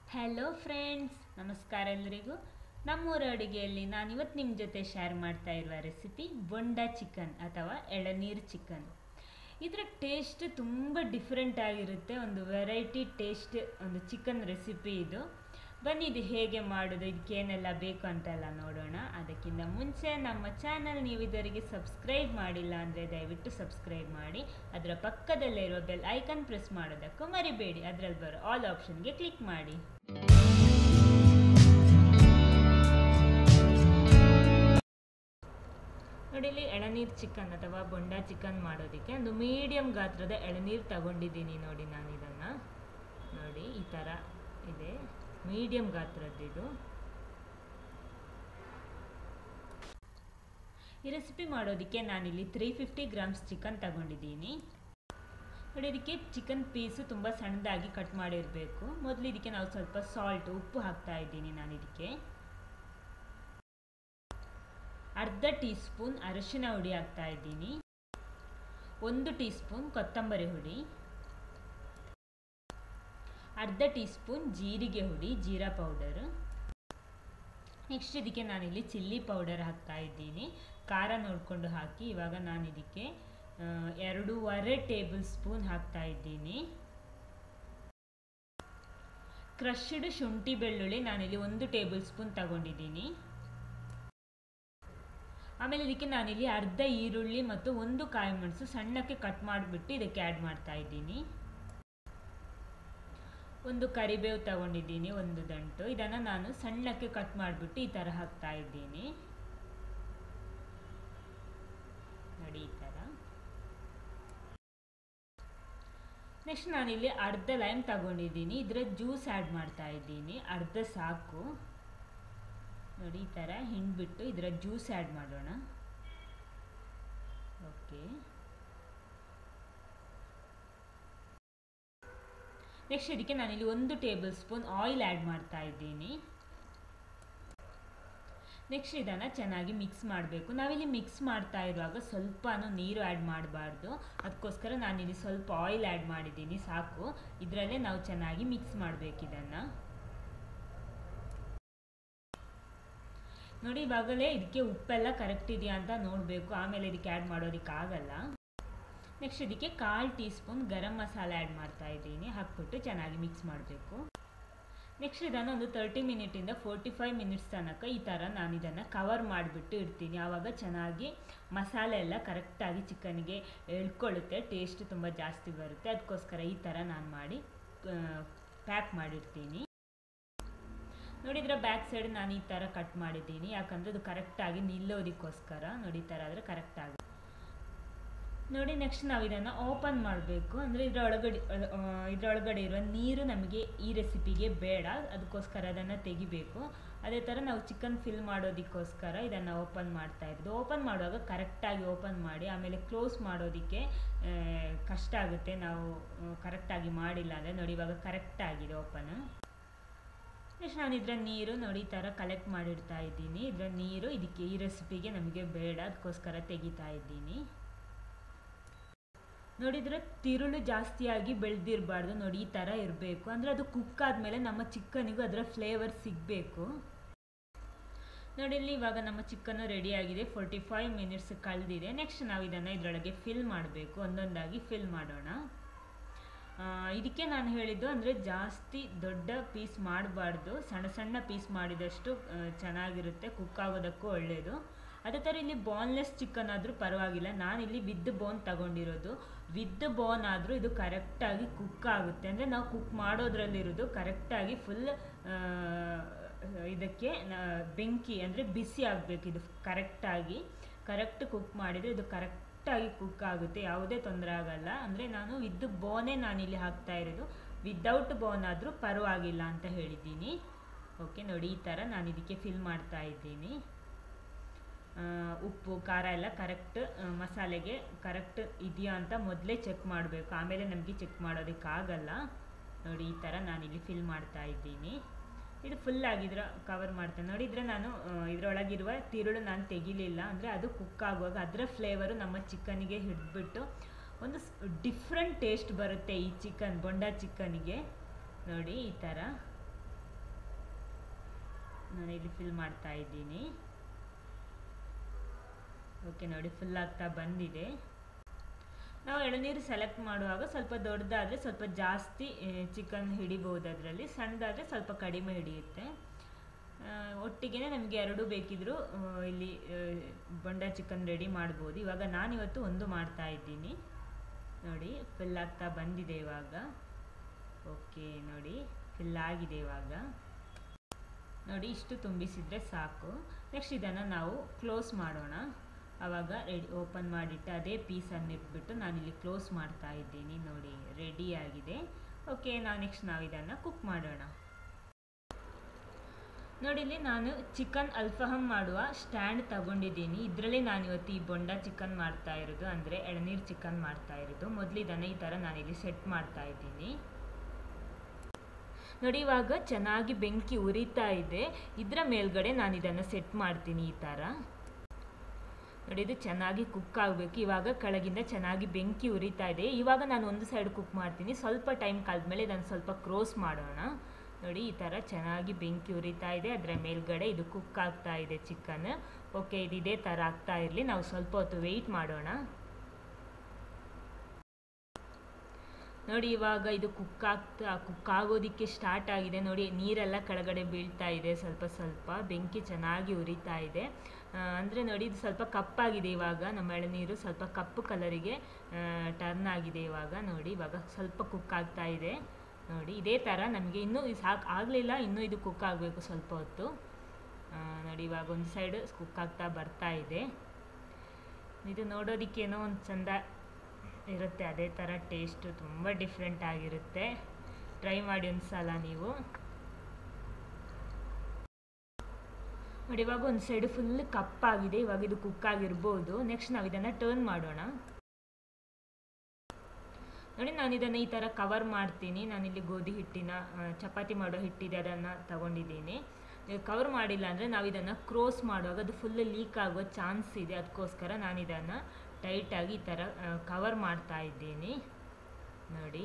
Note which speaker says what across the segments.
Speaker 1: hello friends ನಮಸ್ಕಾರ ಎಲ್ರಿಗೂ ನಮ್ಮೂರ ಅಡುಗೆಯಲ್ಲಿ ನಾನು ಇವತ್ತು ನಿಮ್ಮ ಜೊತೆ ಶೇರ್ ಮಾಡ್ತಾ ಇರುವ ರೆಸಿಪಿ ಬೊಂಡ ಚಿಕನ್ ಅಥವಾ ಎಳನೀರು ಚಿಕನ್ ಇದರ ಟೇಸ್ಟ್ ತುಂಬ ಡಿಫ್ರೆಂಟ್ ಆಗಿರುತ್ತೆ ಒಂದು ವೆರೈಟಿ ಟೇಸ್ಟ್ ಒಂದು ಚಿಕನ್ ರೆಸಿಪಿ ಇದು ಬನ್ನಿ ಇದು ಹೇಗೆ ಮಾಡೋದು ಇದಕ್ಕೇನೆಲ್ಲ ಬೇಕು ಅಂತೆಲ್ಲ ನೋಡೋಣ ಅದಕ್ಕಿಂತ ಮುಂಚೆ ನಮ್ಮ ಚಾನಲ್ ನೀವು ಇದರಿಗೆ ಸಬ್ಸ್ಕ್ರೈಬ್ ಮಾಡಿಲ್ಲ ಅಂದರೆ ದಯವಿಟ್ಟು ಸಬ್ಸ್ಕ್ರೈಬ್ ಮಾಡಿ ಅದರ ಪಕ್ಕದಲ್ಲೇ ಇರೋ ಬೆಲ್ ಐಕನ್ ಪ್ರೆಸ್ ಮಾಡೋದಕ್ಕೂ ಮರಿಬೇಡಿ ಅದರಲ್ಲಿ ಬರೋ ಆಲ್ ಆಪ್ಷನ್ಗೆ ಕ್ಲಿಕ್ ಮಾಡಿ ನೋಡಿ ಇಲ್ಲಿ ಎಳನೀರು ಚಿಕನ್ ಅಥವಾ ಬೊಂಡ ಚಿಕನ್ ಮಾಡೋದಕ್ಕೆ ಒಂದು ಮೀಡಿಯಂ ಗಾತ್ರದ ಎಳನೀರು ತಗೊಂಡಿದ್ದೀನಿ ನೋಡಿ ನಾನು ಇದನ್ನು ನೋಡಿ ಈ ಥರ ಇದೆ ಮೀಡಿಯಂ ಗಾತ್ರದ್ದಿದು ಈ ರೆಸಿಪಿ ಮಾಡೋದಕ್ಕೆ ನಾನಿಲ್ಲಿ ತ್ರೀ ಫಿಫ್ಟಿ ಗ್ರಾಮ್ಸ್ ಚಿಕನ್ ತಗೊಂಡಿದ್ದೀನಿ ನೋಡಿ ಇದಕ್ಕೆ ಚಿಕನ್ ಪೀಸು ತುಂಬ ಸಣ್ಣದಾಗಿ ಕಟ್ ಮಾಡಿರಬೇಕು ಮೊದಲು ಇದಕ್ಕೆ ನಾವು ಸ್ವಲ್ಪ ಸಾಲ್ಟ್ ಉಪ್ಪು ಹಾಕ್ತಾ ಇದ್ದೀನಿ ನಾನು ಇದಕ್ಕೆ ಅರ್ಧ ಟೀ ಸ್ಪೂನ್ ಅರಶಿನ ಹುಡಿ ಹಾಕ್ತಾ ಇದ್ದೀನಿ ಒಂದು ಟೀ ಸ್ಪೂನ್ ಕೊತ್ತಂಬರಿ ಹುಡಿ ಅರ್ಧ ಟೀ ಸ್ಪೂನ್ ಜೀರಿಗೆ ಹುಡಿ ಜೀರಾ ಪೌಡರ್ ನೆಕ್ಸ್ಟ್ ಇದಕ್ಕೆ ನಾನಿಲ್ಲಿ ಚಿಲ್ಲಿ ಪೌಡರ್ ಹಾಕ್ತಾ ಇದ್ದೀನಿ ಖಾರ ನೋಡಿಕೊಂಡು ಹಾಕಿ ಇವಾಗ ನಾನು ಇದಕ್ಕೆ ಎರಡೂವರೆ ಟೇಬಲ್ ಸ್ಪೂನ್ ಹಾಕ್ತಾ ಇದ್ದೀನಿ ಕ್ರಶ್ಡ್ ಶುಂಠಿ ಬೆಳ್ಳುಳ್ಳಿ ನಾನಿಲ್ಲಿ ಒಂದು ಟೇಬಲ್ ಸ್ಪೂನ್ ತಗೊಂಡಿದ್ದೀನಿ ಆಮೇಲೆ ಇದಕ್ಕೆ ನಾನಿಲ್ಲಿ ಅರ್ಧ ಈರುಳ್ಳಿ ಮತ್ತು ಒಂದು ಕಾಯಿ ಮೆಣಸು ಸಣ್ಣಕ್ಕೆ ಕಟ್ ಮಾಡಿಬಿಟ್ಟು ಇದಕ್ಕೆ ಆ್ಯಡ್ ಮಾಡ್ತಾ ಇದ್ದೀನಿ ಒಂದು ಕರಿಬೇವು ತಗೊಂಡಿದ್ದೀನಿ ಒಂದು ದಂಟು ಇದನ್ನು ನಾನು ಸಣ್ಣಕ್ಕೆ ಕಟ್ ಮಾಡಿಬಿಟ್ಟು ಈ ಥರ ಹಾಕ್ತಾ ಇದ್ದೀನಿ ನೋಡಿ ಈ ಥರ ನೆಕ್ಸ್ಟ್ ನಾನಿಲ್ಲಿ ಅರ್ಧ ಲೈಮ್ ತಗೊಂಡಿದ್ದೀನಿ ಇದರ ಜ್ಯೂಸ್ ಆ್ಯಡ್ ಮಾಡ್ತಾ ಇದ್ದೀನಿ ಅರ್ಧ ಸಾಕು ನೋಡಿ ಈ ಥರ ಹಿಂಡ್ಬಿಟ್ಟು ಇದರ ಜ್ಯೂಸ್ ಆ್ಯಡ್ ಮಾಡೋಣ ಓಕೆ ನೆಕ್ಸ್ಟ್ ಇದಕ್ಕೆ ನಾನಿಲ್ಲಿ ಒಂದು ಟೇಬಲ್ ಸ್ಪೂನ್ ಆಯಿಲ್ ಆ್ಯಡ್ ಮಾಡ್ತಾ ಇದ್ದೀನಿ ನೆಕ್ಸ್ಟ್ ಇದನ್ನು ಚೆನ್ನಾಗಿ ಮಿಕ್ಸ್ ಮಾಡಬೇಕು ನಾವಿಲ್ಲಿ ಮಿಕ್ಸ್ ಮಾಡ್ತಾ ಇರುವಾಗ ಸ್ವಲ್ಪನೂ ನೀರು ಆ್ಯಡ್ ಮಾಡಬಾರ್ದು ಅದಕ್ಕೋಸ್ಕರ ನಾನಿಲ್ಲಿ ಸ್ವಲ್ಪ ಆಯಿಲ್ ಆ್ಯಡ್ ಮಾಡಿದ್ದೀನಿ ಸಾಕು ಇದರಲ್ಲೇ ನಾವು ಚೆನ್ನಾಗಿ ಮಿಕ್ಸ್ ಮಾಡಬೇಕು ಇದನ್ನು ನೋಡಿ ಇವಾಗಲೇ ಇದಕ್ಕೆ ಉಪ್ಪೆಲ್ಲ ಕರೆಕ್ಟ್ ಇದೆಯಾ ಅಂತ ನೋಡಬೇಕು ಆಮೇಲೆ ಇದಕ್ಕೆ ಆ್ಯಡ್ ಮಾಡೋದಕ್ಕಾಗಲ್ಲ ನೆಕ್ಸ್ಟ್ ಇದಕ್ಕೆ ಕಾಲು ಟೀ ಸ್ಪೂನ್ ಗರಂ ಮಸಾಲೆ ಆ್ಯಡ್ ಮಾಡ್ತಾ ಇದ್ದೀನಿ ಹಾಕ್ಬಿಟ್ಟು ಚೆನ್ನಾಗಿ ಮಿಕ್ಸ್ ಮಾಡಬೇಕು ನೆಕ್ಸ್ಟ್ ಇದನ್ನು ಒಂದು ತರ್ಟಿ ಮಿನಿಟಿಂದ ಫೋರ್ಟಿ ಫೈವ್ ಮಿನಿಟ್ಸ್ ತನಕ ಈ ಥರ ನಾನು ಇದನ್ನು ಕವರ್ ಮಾಡಿಬಿಟ್ಟು ಇಡ್ತೀನಿ ಆವಾಗ ಚೆನ್ನಾಗಿ ಮಸಾಲೆ ಎಲ್ಲ ಕರೆಕ್ಟಾಗಿ ಚಿಕನ್ಗೆ ಎಳ್ಕೊಳ್ಳುತ್ತೆ ಟೇಸ್ಟ್ ತುಂಬ ಜಾಸ್ತಿ ಬರುತ್ತೆ ಅದಕ್ಕೋಸ್ಕರ ಈ ಥರ ನಾನು ಮಾಡಿ ಪ್ಯಾಕ್ ಮಾಡಿರ್ತೀನಿ ನೋಡಿದ್ರೆ ಬ್ಯಾಕ್ ಸೈಡ್ ನಾನು ಈ ಥರ ಕಟ್ ಮಾಡಿದ್ದೀನಿ ಯಾಕಂದರೆ ಅದು ಕರೆಕ್ಟಾಗಿ ನಿಲ್ಲೋದಕ್ಕೋಸ್ಕರ ನೋಡಿ ಈ ಥರ ಆದರೆ ಕರೆಕ್ಟಾಗಿ ನೋಡಿ ನೆಕ್ಸ್ಟ್ ನಾವು ಇದನ್ನು ಓಪನ್ ಮಾಡಬೇಕು ಅಂದರೆ ಇದರ ಒಳಗಡೆ ಇದರೊಳಗಡೆ ಇರುವ ನೀರು ನಮಗೆ ಈ ರೆಸಿಪಿಗೆ ಬೇಡ ಅದಕ್ಕೋಸ್ಕರ ಅದನ್ನು ತೆಗಿಬೇಕು ಅದೇ ಥರ ನಾವು ಚಿಕನ್ ಫಿಲ್ ಮಾಡೋದಕ್ಕೋಸ್ಕರ ಇದನ್ನು ಓಪನ್ ಮಾಡ್ತಾ ಇರೋದು ಓಪನ್ ಮಾಡುವಾಗ ಕರೆಕ್ಟಾಗಿ ಓಪನ್ ಮಾಡಿ ಆಮೇಲೆ ಕ್ಲೋಸ್ ಮಾಡೋದಕ್ಕೆ ಕಷ್ಟ ಆಗುತ್ತೆ ನಾವು ಕರೆಕ್ಟಾಗಿ ಮಾಡಿಲ್ಲ ಅಂದರೆ ನೋಡಿ ಇವಾಗ ಕರೆಕ್ಟಾಗಿದೆ ಓಪನ್ ನೆಕ್ಸ್ಟ್ ನಾನು ಇದರ ನೀರು ನೋಡಿ ಈ ಥರ ಕಲೆಕ್ಟ್ ಮಾಡಿಡ್ತಾ ಇದ್ದೀನಿ ಇದರ ನೀರು ಇದಕ್ಕೆ ಈ ರೆಸಿಪಿಗೆ ನಮಗೆ ಬೇಡ ಅದಕ್ಕೋಸ್ಕರ ತೆಗಿತಾ ಇದ್ದೀನಿ ನೋಡಿದ್ರೆ ತಿರುಳು ಜಾಸ್ತಿಯಾಗಿ ಬೆಳೆದಿರಬಾರ್ದು ನೋಡಿ ಈ ಥರ ಇರಬೇಕು ಅಂದರೆ ಅದು ಕುಕ್ ಆದಮೇಲೆ ನಮ್ಮ ಚಿಕನಿಗೂ ಅದರ ಫ್ಲೇವರ್ ಸಿಗಬೇಕು ನೋಡಿ ಇಲ್ಲಿ ಇವಾಗ ನಮ್ಮ ಚಿಕನ್ನು ರೆಡಿ ಆಗಿದೆ ಫೋರ್ಟಿ ಫೈವ್ ಮಿನಿಟ್ಸ್ ಕಳೆದಿದೆ ನೆಕ್ಸ್ಟ್ ನಾವು ಇದನ್ನು ಇದರೊಳಗೆ ಫಿಲ್ ಮಾಡಬೇಕು ಒಂದೊಂದಾಗಿ ಫಿಲ್ ಮಾಡೋಣ ಇದಕ್ಕೆ ನಾನು ಹೇಳಿದ್ದು ಅಂದರೆ ಜಾಸ್ತಿ ದೊಡ್ಡ ಪೀಸ್ ಮಾಡಬಾರ್ದು ಸಣ್ಣ ಸಣ್ಣ ಪೀಸ್ ಮಾಡಿದಷ್ಟು ಚೆನ್ನಾಗಿರುತ್ತೆ ಕುಕ್ ಆಗೋದಕ್ಕೂ ಒಳ್ಳೆಯದು ಅದೇ ಥರ ಇಲ್ಲಿ ಬೋನ್ಲೆಸ್ ಚಿಕನ್ ಆದರೂ ಪರವಾಗಿಲ್ಲ ನಾನಿಲ್ಲಿ ವಿದ್ ಬೋನ್ ತಗೊಂಡಿರೋದು ವಿದ್ ಬೋನ್ ಆದರೂ ಇದು ಕರೆಕ್ಟಾಗಿ ಕುಕ್ ಆಗುತ್ತೆ ಅಂದರೆ ನಾವು ಕುಕ್ ಮಾಡೋದ್ರಲ್ಲಿರೋದು ಕರೆಕ್ಟಾಗಿ ಫುಲ್ ಇದಕ್ಕೆ ಬೆಂಕಿ ಅಂದರೆ ಬಿಸಿ ಆಗಬೇಕು ಇದು ಕರೆಕ್ಟಾಗಿ ಕರೆಕ್ಟ್ ಕುಕ್ ಮಾಡಿದರೆ ಇದು ಕರೆಕ್ಟ್ ಕರೆಕ್ಟಾಗಿ ಕುಕ್ ಆಗುತ್ತೆ ಯಾವುದೇ ತೊಂದರೆ ಆಗಲ್ಲ ಅಂದರೆ ನಾನು ವಿದ್ ಬೋನೇ ನಾನಿಲ್ಲಿ ಹಾಕ್ತಾ ಇರೋದು ವಿದೌಟ್ ಬೋನ್ ಆದರೂ ಪರವಾಗಿಲ್ಲ ಅಂತ ಹೇಳಿದ್ದೀನಿ ಓಕೆ ನೋಡಿ ಈ ಥರ ನಾನು ಇದಕ್ಕೆ ಫಿಲ್ ಮಾಡ್ತಾ ಇದ್ದೀನಿ ಉಪ್ಪು ಖಾರ ಎಲ್ಲ ಕರೆಕ್ಟ್ ಮಸಾಲೆಗೆ ಕರೆಕ್ಟ್ ಇದೆಯಾ ಅಂತ ಮೊದಲೇ ಚೆಕ್ ಮಾಡಬೇಕು ಆಮೇಲೆ ನಮಗೆ ಚೆಕ್ ಮಾಡೋದಕ್ಕಾಗಲ್ಲ ನೋಡಿ ಈ ಥರ ನಾನಿಲ್ಲಿ ಫಿಲ್ ಮಾಡ್ತಾ ಇದ್ದೀನಿ ಇದು ಫುಲ್ ಆಗಿದ್ರೆ ಕವರ್ ಮಾಡ್ತೇನೆ ನೋಡಿದರೆ ನಾನು ಇದರೊಳಗಿರುವ ತಿರುಳು ನಾನು ತೆಗಿಲಿಲ್ಲ ಅಂದರೆ ಅದು ಕುಕ್ ಆಗುವಾಗ ಅದರ ಫ್ಲೇವರು ನಮ್ಮ ಚಿಕನಿಗೆ ಹಿಡಿದ್ಬಿಟ್ಟು ಒಂದು ಡಿಫ್ರೆಂಟ್ ಟೇಸ್ಟ್ ಬರುತ್ತೆ ಈ ಚಿಕನ್ ಬೊಂಡ ಚಿಕನಿಗೆ ನೋಡಿ ಈ ಥರ ನಾನು ಇಲ್ಲಿ ಫಿಲ್ ಮಾಡ್ತಾ ಇದ್ದೀನಿ ಓಕೆ ನೋಡಿ ಫುಲ್ ಆಗ್ತಾ ಬಂದಿದೆ ನಾವು ಎಳನೀರು ಸೆಲೆಕ್ಟ್ ಮಾಡುವಾಗ ಸ್ವಲ್ಪ ದೊಡ್ಡದಾದರೆ ಸ್ವಲ್ಪ ಜಾಸ್ತಿ ಚಿಕನ್ ಹಿಡಿಬೋದು ಅದರಲ್ಲಿ ಸಣ್ಣದಾದರೆ ಸ್ವಲ್ಪ ಕಡಿಮೆ ಹಿಡಿಯುತ್ತೆ ಒಟ್ಟಿಗೆ ನಮಗೆ ಎರಡು ಬೇಕಿದ್ದರೂ ಇಲ್ಲಿ ಬೊಂಡ ಚಿಕನ್ ರೆಡಿ ಮಾಡ್ಬೋದು ಇವಾಗ ನಾನಿವತ್ತು ಒಂದು ಮಾಡ್ತಾ ಇದ್ದೀನಿ ನೋಡಿ ಫಿಲ್ ಆಗ್ತಾ ಬಂದಿದೆ ಇವಾಗ ಓಕೆ ನೋಡಿ ಫಿಲ್ ಆಗಿದೆ ಇವಾಗ ನೋಡಿ ಇಷ್ಟು ತುಂಬಿಸಿದರೆ ಸಾಕು ನೆಕ್ಸ್ಟ್ ಇದನ್ನು ನಾವು ಕ್ಲೋಸ್ ಮಾಡೋಣ ಆವಾಗ ರೆಡಿ ಓಪನ್ ಮಾಡಿಟ್ಟು ಅದೇ ಪೀಸನ್ನು ಇಟ್ಬಿಟ್ಟು ನಾನಿಲ್ಲಿ ಕ್ಲೋಸ್ ಮಾಡ್ತಾ ಇದ್ದೀನಿ ನೋಡಿ ರೆಡಿ ಆಗಿದೆ ಓಕೆ ನಾವು ನೆಕ್ಸ್ಟ್ ನಾವು ಇದನ್ನು ಕುಕ್ ಮಾಡೋಣ ನೋಡಿ ಇಲ್ಲಿ ನಾನು ಚಿಕನ್ ಅಲ್ಫಹಮ್ ಮಾಡುವ ಸ್ಟ್ಯಾಂಡ್ ತಗೊಂಡಿದ್ದೀನಿ ಇದರಲ್ಲಿ ನಾನು ಇವತ್ತು ಈ ಬೊಂಡ ಚಿಕನ್ ಮಾಡ್ತಾ ಇರೋದು ಅಂದರೆ ಎಳನೀರು ಚಿಕನ್ ಮಾಡ್ತಾ ಇರೋದು ಮೊದಲು ಇದನ್ನು ಈ ಥರ ನಾನಿಲ್ಲಿ ಸೆಟ್ ಮಾಡ್ತಾ ಇದ್ದೀನಿ ನೋಡಿ ಇವಾಗ ಚೆನ್ನಾಗಿ ಬೆಂಕಿ ಉರಿತಾ ಇದೆ ಇದರ ಮೇಲ್ಗಡೆ ನಾನು ಇದನ್ನು ಸೆಟ್ ಮಾಡ್ತೀನಿ ಈ ಥರ ನೋಡಿ ಇದು ಚೆನ್ನಾಗಿ ಕುಕ್ ಆಗಬೇಕು ಇವಾಗ ಕೆಳಗಿಂದ ಚೆನ್ನಾಗಿ ಬೆಂಕಿ ಉರಿತಾ ಇದೆ ಇವಾಗ ನಾನು ಒಂದು ಸೈಡ್ ಕುಕ್ ಮಾಡ್ತೀನಿ ಸ್ವಲ್ಪ ಟೈಮ್ ಕಳೆದ್ಮೇಲೆ ಇದನ್ನು ಸ್ವಲ್ಪ ಕ್ರೋಸ್ ಮಾಡೋಣ ನೋಡಿ ಈ ಥರ ಚೆನ್ನಾಗಿ ಬೆಂಕಿ ಉರಿತಾ ಇದೆ ಅದರ ಮೇಲ್ಗಡೆ ಇದು ಕುಕ್ ಆಗ್ತಾ ಇದೆ ಚಿಕನ್ ಓಕೆ ಇದು ಇದೇ ಥರ ಆಗ್ತಾ ಇರಲಿ ನಾವು ಸ್ವಲ್ಪ ಹೊತ್ತು ವೆಯ್ಟ್ ಮಾಡೋಣ ನೋಡಿ ಇವಾಗ ಇದು ಕುಕ್ ಆಗ್ತಾ ಕುಕ್ ಆಗೋದಕ್ಕೆ ಸ್ಟಾರ್ಟ್ ಆಗಿದೆ ನೋಡಿ ನೀರೆಲ್ಲ ಕೆಳಗಡೆ ಬೀಳ್ತಾ ಇದೆ ಸ್ವಲ್ಪ ಸ್ವಲ್ಪ ಬೆಂಕಿ ಚೆನ್ನಾಗಿ ಉರಿತಾ ಇದೆ ಅಂದರೆ ನೋಡಿ ಇದು ಸ್ವಲ್ಪ ಕಪ್ಪಾಗಿದೆ ಇವಾಗ ನಮ್ಮ ಎಳನೀರು ಸ್ವಲ್ಪ ಕಪ್ಪು ಕಲರಿಗೆ ಟರ್ನ್ ಆಗಿದೆ ಇವಾಗ ನೋಡಿ ಇವಾಗ ಸ್ವಲ್ಪ ಕುಕ್ ಆಗ್ತಾ ಇದೆ ನೋಡಿ ಇದೇ ಥರ ನಮಗೆ ಇನ್ನೂ ಸಾಕು ಆಗಲಿಲ್ಲ ಇನ್ನೂ ಇದು ಕುಕ್ ಆಗಬೇಕು ಸ್ವಲ್ಪ ಹೊತ್ತು ನೋಡಿ ಇವಾಗ ಒಂದು ಸೈಡ್ ಕುಕ್ ಆಗ್ತಾ ಬರ್ತಾ ಇದೆ ಇದು ನೋಡೋದಕ್ಕೇನೋ ಒಂದು ಚಂದ ಇರುತ್ತೆ ಅದೇ ಥರ ಟೇಸ್ಟು ತುಂಬ ಡಿಫ್ರೆಂಟ್ ಆಗಿರುತ್ತೆ ಟ್ರೈ ಮಾಡಿ ಒಂದು ಸಲ ನೀವು ನೋಡಿ ಇವಾಗ ಒಂದು ಸೈಡ್ ಫುಲ್ ಕಪ್ಪಾಗಿದೆ ಇವಾಗ ಇದು ಕುಕ್ ಆಗಿರ್ಬೋದು ನೆಕ್ಸ್ಟ್ ನಾವು ಇದನ್ನು ಟರ್ನ್ ಮಾಡೋಣ ನೋಡಿ ನಾನು ಇದನ್ನು ಈ ಥರ ಕವರ್ ಮಾಡ್ತೀನಿ ನಾನಿಲ್ಲಿ ಗೋಧಿ ಹಿಟ್ಟಿನ ಚಪಾತಿ ಮಾಡೋ ಹಿಟ್ಟಿದೆ ಅದನ್ನು ತಗೊಂಡಿದ್ದೀನಿ ಕವರ್ ಮಾಡಿಲ್ಲ ಅಂದರೆ ನಾವು ಇದನ್ನು ಕ್ರೋಸ್ ಮಾಡುವಾಗ ಅದು ಫುಲ್ ಲೀಕ್ ಆಗೋ ಚಾನ್ಸ್ ಇದೆ ಅದಕ್ಕೋಸ್ಕರ ನಾನು ಇದನ್ನು ಟೈಟಾಗಿ ಈ ಥರ ಕವರ್ ಮಾಡ್ತಾ ಇದ್ದೀನಿ ನೋಡಿ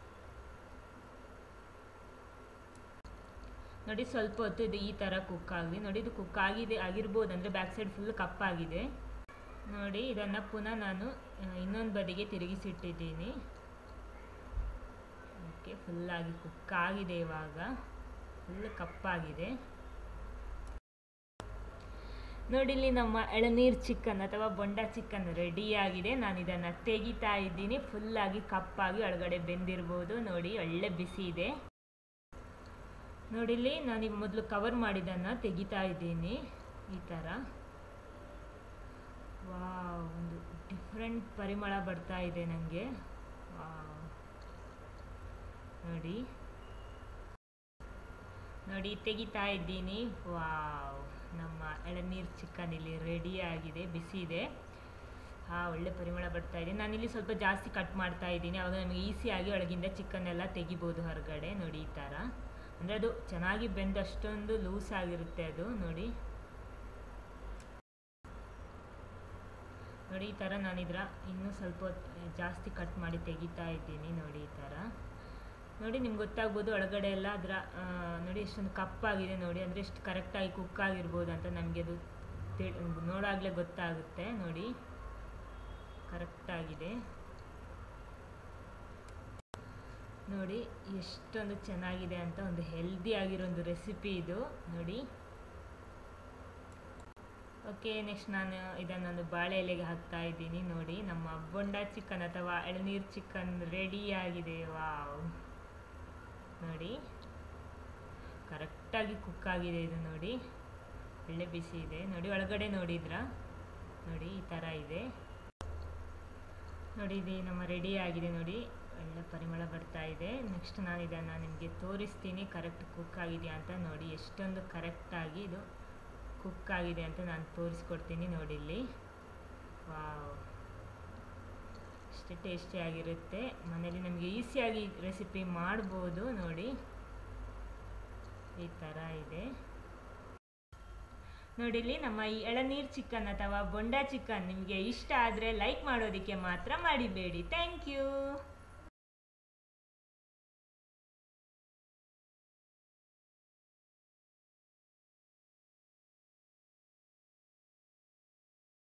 Speaker 1: ನೋಡಿ ಸ್ವಲ್ಪ ಹೊತ್ತು ಇದು ಈ ಥರ ಕುಕ್ ಆಗಲಿ ನೋಡಿ ಇದು ಕುಕ್ ಆಗಿದೆ ಆಗಿರ್ಬೋದು ಅಂದರೆ ಬ್ಯಾಕ್ ಸೈಡ್ ಫುಲ್ ಕಪ್ಪಾಗಿದೆ ನೋಡಿ ಇದನ್ನು ಪುನಃ ನಾನು ಇನ್ನೊಂದು ಬದಿಗೆ ತಿರುಗಿಸಿಟ್ಟಿದ್ದೀನಿ ಓಕೆ ಫುಲ್ಲಾಗಿ ಕುಕ್ ಆಗಿದೆ ಇವಾಗ ಫುಲ್ ಕಪ್ಪಾಗಿದೆ ನೋಡಿ ಇಲ್ಲಿ ನಮ್ಮ ಎಳನೀರು ಚಿಕನ್ ಅಥವಾ ಬೊಂಡ ಚಿಕನ್ ರೆಡಿಯಾಗಿದೆ ನಾನು ಇದನ್ನು ತೆಗಿತಾ ಇದ್ದೀನಿ ಫುಲ್ಲಾಗಿ ಕಪ್ಪಾಗಿ ಒಳಗಡೆ ಬೆಂದಿರ್ಬೋದು ನೋಡಿ ಒಳ್ಳೆ ಬಿಸಿ ಇದೆ ನೋಡಿಲ್ಲಿ ನಾನು ಮೊದಲು ಕವರ್ ಮಾಡಿದ್ದನ್ನು ತೆಗಿತಾ ಇದ್ದೀನಿ ಈ ಥರ ವಾ ಒಂದು ಡಿಫ್ರೆಂಟ್ ಪರಿಮಳ ಬರ್ತಾ ಇದೆ ನನಗೆ ನೋಡಿ ನೋಡಿ ತೆಗಿತಾ ಇದ್ದೀನಿ ವಾವ್ ನಮ್ಮ ಎಳನೀರು ಚಿಕನ್ ಇಲ್ಲಿ ರೆಡಿ ಆಗಿದೆ ಬಿಸಿ ಇದೆ ಹಾಂ ಒಳ್ಳೆ ಪರಿಮಳ ಬರ್ತಾ ಇದೆ ನಾನಿಲ್ಲಿ ಸ್ವಲ್ಪ ಜಾಸ್ತಿ ಕಟ್ ಮಾಡ್ತಾ ಇದ್ದೀನಿ ಆವಾಗ ನಮಗೆ ಈಸಿಯಾಗಿ ಒಳಗಿಂದ ಚಿಕನ್ ಎಲ್ಲ ತೆಗಿಬೋದು ಹೊರಗಡೆ ನೋಡಿ ಈ ಥರ ಅಂದರೆ ಅದು ಚೆನ್ನಾಗಿ ಬೆಂದು ಅಷ್ಟೊಂದು ಲೂಸ್ ಆಗಿರುತ್ತೆ ಅದು ನೋಡಿ ನೋಡಿ ಈ ಥರ ನಾನಿದ್ರ ಇನ್ನೂ ಸ್ವಲ್ಪ ಜಾಸ್ತಿ ಕಟ್ ಮಾಡಿ ತೆಗಿತಾ ಇದ್ದೀನಿ ನೋಡಿ ಈ ಥರ ನೋಡಿ ನಿಮ್ಗೆ ಗೊತ್ತಾಗ್ಬೋದು ಒಳಗಡೆ ಎಲ್ಲ ಅದರ ನೋಡಿ ಎಷ್ಟೊಂದು ಕಪ್ಪಾಗಿದೆ ನೋಡಿ ಅಂದರೆ ಎಷ್ಟು ಕರೆಕ್ಟಾಗಿ ಕುಕ್ ಆಗಿರ್ಬೋದು ಅಂತ ನಮಗೆ ಅದು ನೋಡಾಗಲೇ ಗೊತ್ತಾಗುತ್ತೆ ನೋಡಿ ಕರೆಕ್ಟಾಗಿದೆ ನೋಡಿ ಎಷ್ಟೊಂದು ಚೆನ್ನಾಗಿದೆ ಅಂತ ಒಂದು ಹೆಲ್ದಿ ಆಗಿರೋ ಒಂದು ರೆಸಿಪಿ ಇದು ನೋಡಿ ಓಕೆ ನೆಕ್ಸ್ಟ್ ನಾನು ಇದನ್ನೊಂದು ಬಾಳೆ ಎಲೆಗೆ ಹಾಕ್ತಾ ಇದ್ದೀನಿ ನೋಡಿ ನಮ್ಮ ಬೊಂಡ ಚಿಕನ್ ಅಥವಾ ಎಳನೀರು ಚಿಕನ್ ರೆಡಿ ಆಗಿದೆ ವಾವ್ ನೋಡಿ ಕರೆಕ್ಟಾಗಿ ಕುಕ್ ಆಗಿದೆ ಇದು ನೋಡಿ ಒಳ್ಳೆ ಬಿಸಿ ಇದೆ ನೋಡಿ ಒಳಗಡೆ ನೋಡಿದ್ರ ನೋಡಿ ಈ ಥರ ಇದೆ ನೋಡಿ ಇದು ನಮ್ಮ ರೆಡಿ ಆಗಿದೆ ನೋಡಿ ಒಳ್ಳೆ ಪರಿಮಳ ಬರ್ತಾ ಇದೆ ನೆಕ್ಸ್ಟ್ ನಾನು ಇದನ್ನು ನಿಮಗೆ ತೋರಿಸ್ತೀನಿ ಕರೆಕ್ಟ್ ಕುಕ್ ಆಗಿದೆಯಾ ಅಂತ ನೋಡಿ ಎಷ್ಟೊಂದು ಕರೆಕ್ಟಾಗಿ ಇದು ಕುಕ್ ಆಗಿದೆ ಅಂತ ನಾನು ತೋರಿಸ್ಕೊಡ್ತೀನಿ ನೋಡಿ ಇಲ್ಲಿ ವಾವ್ ಅಷ್ಟೇ ಟೇಸ್ಟಿಯಾಗಿರುತ್ತೆ ಮನೇಲಿ ನಮಗೆ ಈಸಿಯಾಗಿ ರೆಸಿಪಿ ಮಾಡ್ಬೋದು ನೋಡಿ ಈ ಥರ ಇದೆ ನೋಡಿ ಇಲ್ಲಿ ನಮ್ಮ ಈ ಎಳನೀರು ಚಿಕನ್ ಅಥವಾ ಬೊಂಡ ಚಿಕನ್ ನಿಮಗೆ ಇಷ್ಟ ಆದರೆ ಲೈಕ್ ಮಾಡೋದಕ್ಕೆ ಮಾತ್ರ ಮಾಡಿಬೇಡಿ ಥ್ಯಾಂಕ್ ಯು